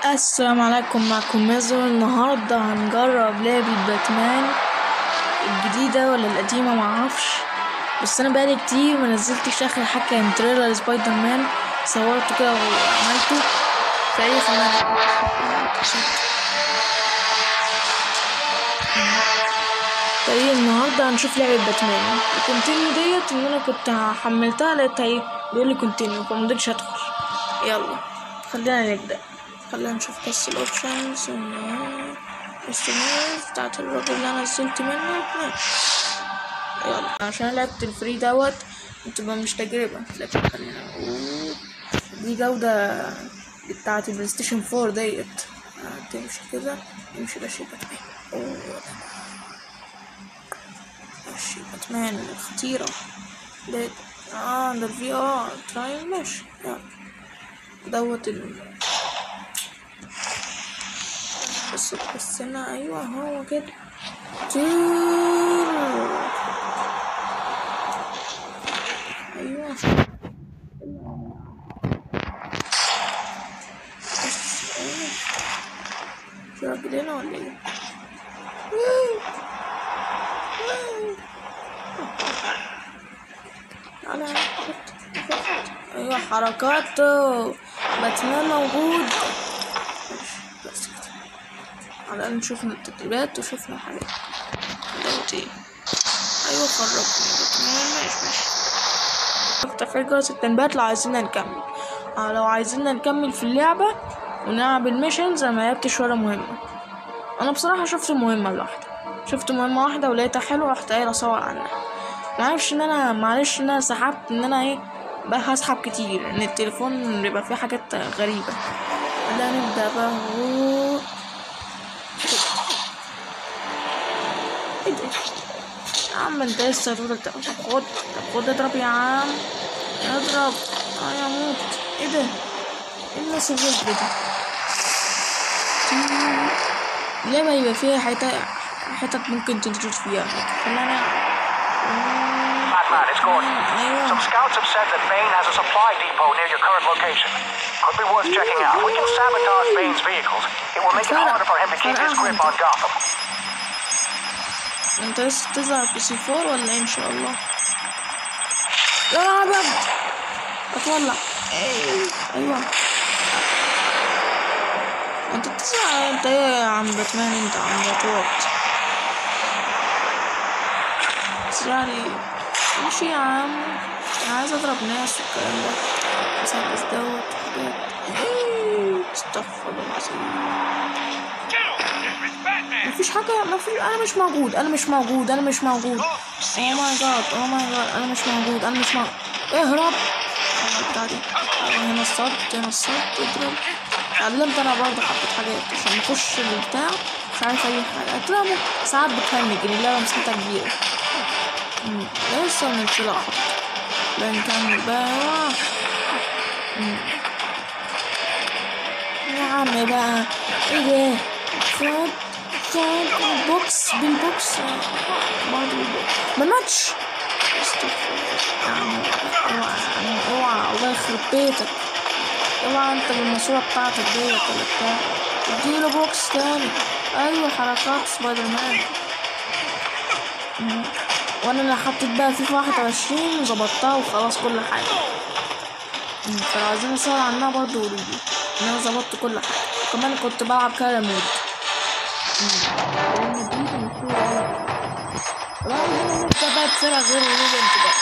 السلام عليكم معكم مازو النهاردة هنجرب لعبة باتمان الجديدة ولا القديمة معرفش بس انا بقالي كتير ما نزلتش اخر حاجة كان تريلر سبايدر مان صورته كده وعملته فايه خلينا فايه النهاردة هنشوف لعبة باتمان الكونتينيو ديت ان انا كنت حملتها لقيتها ايه بيقول لي كونتينيو فمرضتش ادخل يلا خلينا نبدأ خلينا نشوف بس الاوبشنز السمير بتاعت الراجل اللي انا نزلت منه يلا عشان لعبت الفري دوت بتبقى مش تجربة لكن خلينا نقول دي جودة بتاعت البلاي ستيشن فور ديت تمشي كده يمشي ماشي باتمان أوه. ماشي باتمان الخطيرة ده اه ده الفي ار تراي ماشي يلا دوت ال بس بس انا ايوه هو كده ايوه بس ايوه في راجل هنا ولا ايه على ايوه حركاته باتمان موجود بس كده على الأقل شفنا التدريبات وشفنا حاجات دوت ايه ايوه خرجنا باتمان ماشي ماشي تفعيل جرس التنبيهات لو عايزيننا نكمل اه لو عايزيننا نكمل في اللعبة ونلعب الميشنز انا ملعبتش ولا مهمة انا بصراحة شفت مهمة الواحدة شفت مهمة واحدة ولقيتها حلوة رحت قايل اصور عنها معرفش ان انا معلش ان انا سحبت ان انا ايه بقى هسحب كتير ان التليفون بيبقى فيه حاجات غريبة لا نبدأ بقى هو ايه ده يا عم انت لسه تقول طب خد طب خد اضرب يا عم اضرب اه يا موت ايه ده ايه الناس الغزب دي اللعبة يبقى فيها حتت حتت ممكن تنطط فيها خلينا Batman, it's Gordon. ايوه Some scouts have said that Bane has a supply depot near your current location. Could be worth checking out. We can sabotage Bane's vehicles. It will make it harder for him to keep his grip on Gotham. انت لسه تظهر في سي فور ولا ايه ان شاء الله يا نهار ابيض اتولع ايوه انت بتسمع انت ايه يا عم باتمان انت عم بتوت تسمع لي ماشي يا عم انا عايز اضرب ناس والكلام ده مسدس دوت وحاجات ايه استغفر الله العظيم مفيش حاجة مفيش أنا مش موجود أنا مش موجود أنا مش موجود أوه ماي جاد أوه ماي جاد أنا مش موجود أنا مش موجود اهرب البتاع دي أيوة، هنا الصد هنا الصد اضرب اتعلمت أنا برضه حبة حاجات عشان نخش البتاع مش عارف أي حاجة اضربه ساعات بتهنج إن اللعبة مساحتها كبيرة مم، لسه بنطلع بنكمل بقى مم. يا عم بقى ايه ده خد خد البوكس بالبوكس برضه بالبوكس ما ماتش استغفر يا عم اوعى يا عم اوعى الله يخرب بيتك اوعى انت بالماسورة بتاعتك ديت ولا بتاع اديله بوكس تاني ايوه حركات سبايدر مان مم. وانا اللي حطيت بقى فيفا واحد وعشرين وظبطتها وخلاص كل حاجة مم. فلو عايزين نصور عنها برضه قولولي ان انا ظبطت كل حاجة كمان كنت بلعب كده مود لان دي المفروض انا عايزين نبدأ بقى بفرقة غير ايفنت بقى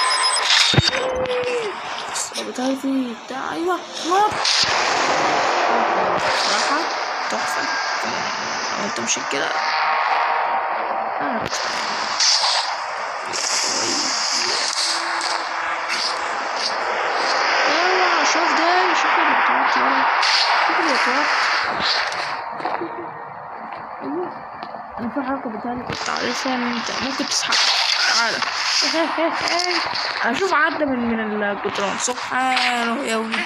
بتاعي في بتاع ايوه هوب صراحة تحفة لو انت مشيت كده انا كنت اوعى شوف ده شوف البطولات يلا شوف البطولات ايوه انا في حركة بتاعي كنت عارفها ان انت ممكن تسحب تعالى اشوف عدى من من الجدران سبحانه يا ولد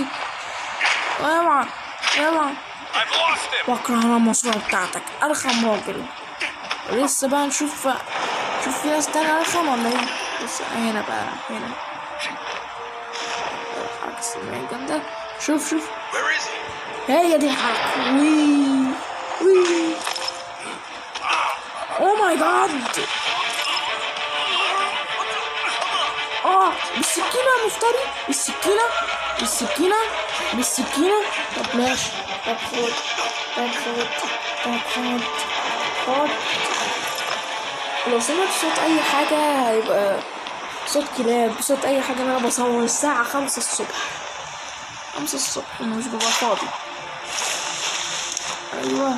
اوعى اوعى I've lost him! بكره انا الماسورة بتاعتك ارخم راجل لسه بقى نشوف شوف في ناس تانية ارخم ولا ايه بص هنا بقى هنا الحركة السرية الجامدة شوف شوف Where is he? هي دي الحركة وي وي او ماي جاد اه بالسكينة يا مفتري بالسكينة بالسكينة بالسكينة طب ماشي طب خد طب خد طب خد خد لو سمعت صوت أي حاجة هيبقى صوت كلاب صوت أي حاجة أنا بصور الساعة خمسة الصبح خمسة الصبح أنا مش ببقى فاضي أيوه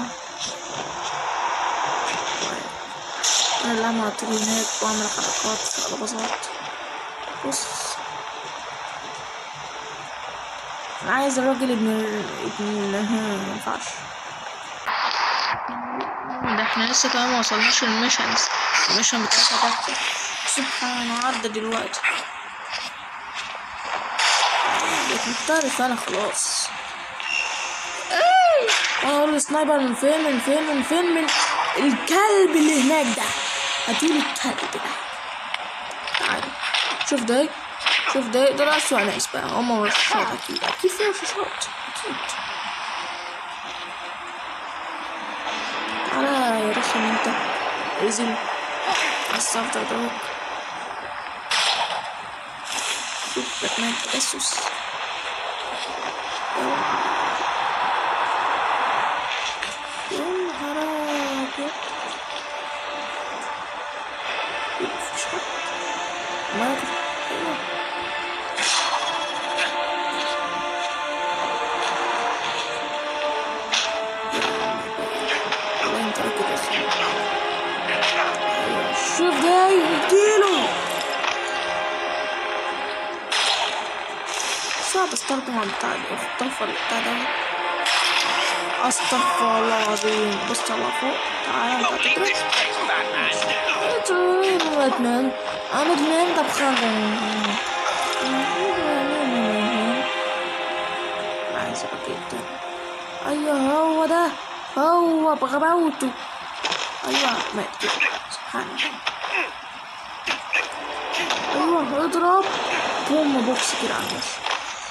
أنا اللي أعمل طول هناك وأعمل حركات شقلباظات بص أنا عايز الراجل ابن ابن ها مينفعش ده احنا لسه كمان ما وصلناش للميشنز الميشن بتاعتها تحت سبحان عدى دلوقتي بقيت محترف انا خلاص ايه وانا اقول السنايبر من فين من فين من فين من الكلب اللي هناك ده هاتولي الكلب ده تعالى شوف ده شوف ده ده رأسه ناس بقى هما رشاشات اكيد اكيد في رشاشات اكيد تعالى يا رخم انت انزل على الصفدة دوت شوف باتمان تجسس يا نهار أبيض مفيش حد ما أيوه والله انت راكب اصلا أيوه. شوف جاي اديله صعب استخدم على بتاع الطفل بتاع ده استغفر الله العظيم بص على فوق تعالى انت هتضرب انت باتمان انا باتمان طب خلنا عايز جدا ايوه هو ده هو بغباوته ايوه مات كده سبحان الله ايوه اضرب بوم بوكس كده على الوش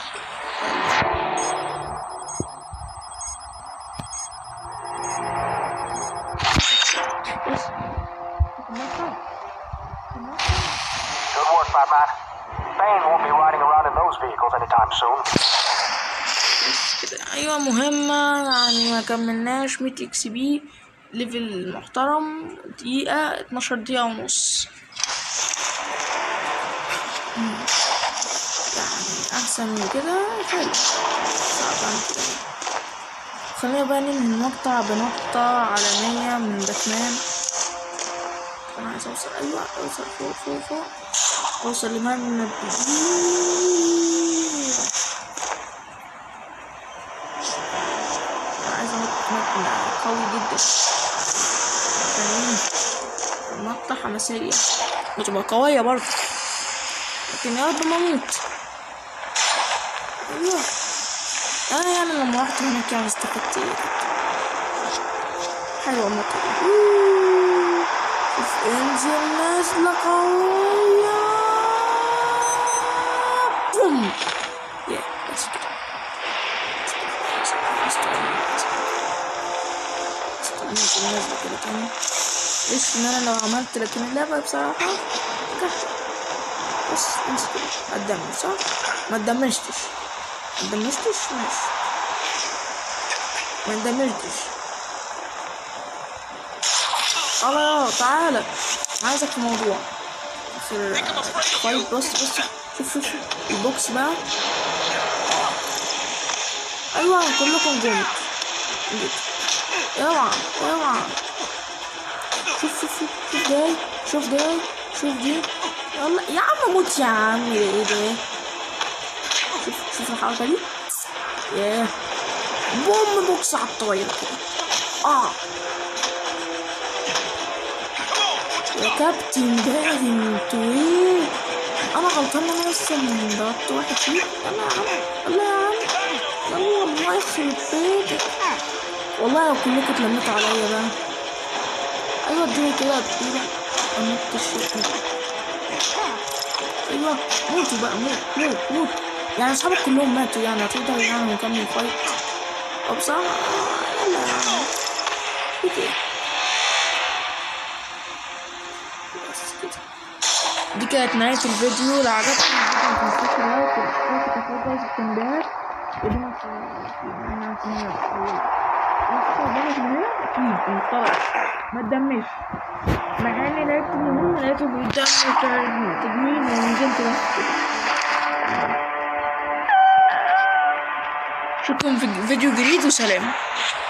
بص Good work, Batman. Bane won't be riding around in those vehicles anytime soon. بس كده ايوه مهمة يعني ما كملناش 100 اكس بي ليفل محترم دقيقة 12 دقيقة ونص مم. يعني احسن من كده حلو صعب عن كده خلينا بقى ننهي المقطع بنقطة عالمية من باتمان انا عايز اوصل ايوه اوصل فوق فوق فوق اوصل لمبنى كبير أنا عايز انط مبنى قوي جدا فاهمني نطة حماسية وتبقى قوية برضه لكن يا رب ما اموت ايوه انا يعني لما رحت هناك يعني استفدت ايه حلوة النقطة دي أوه. شوف انزل نازلة قوية بوم يا بس كده استنى نازلة كده تاني ليش ان انا لو عملت لكن اللعبة بصراحة نجحت بس امسك كده اتدمر صح؟ ما اتدمجتش ما اتدمجتش ماشي ما اتدمجتش الله تعالى عايزك في موضوع في الفايت بص بص شوف شوف شوف البوكس بقى ايوه كلكم جامد جيت اوعى اوعى شوف شوف شوف شوف ده شوف ده شوف دي يلا يا عم موت يا عم ايه ده شوف شوف الحركه دي ياه بوم بوكس على الطاير كده اه يا كابتن داري انتوا ايه انا غلطان انا لسه من ضغطت واحد فيه يلا يا عم يلا يا عم يلا الله يخرب بيتك والله لو كلكم اتلميتوا عليا بقى ايوه اديني كده اديني اموت الشيء ايوه موتوا بقى موت موت موت يعني اصحابك كلهم ماتوا يعني هتقدر يعني نكمل فايت وبصراحة يلا يا عم كده بس كده دي كانت نهاية الفيديو لو عجبكم الفيديو متنسوش لايك والاشتراك وتفعيل جرس التنبيهات ودينا في معانا في النهاية ربنا في النهاية أكيد مطلع ما تدمش مع إني لعبت اليومين لقيته بيدمر تجميل ونزلت بس كده اشوفكم في فيديو جديد وسلام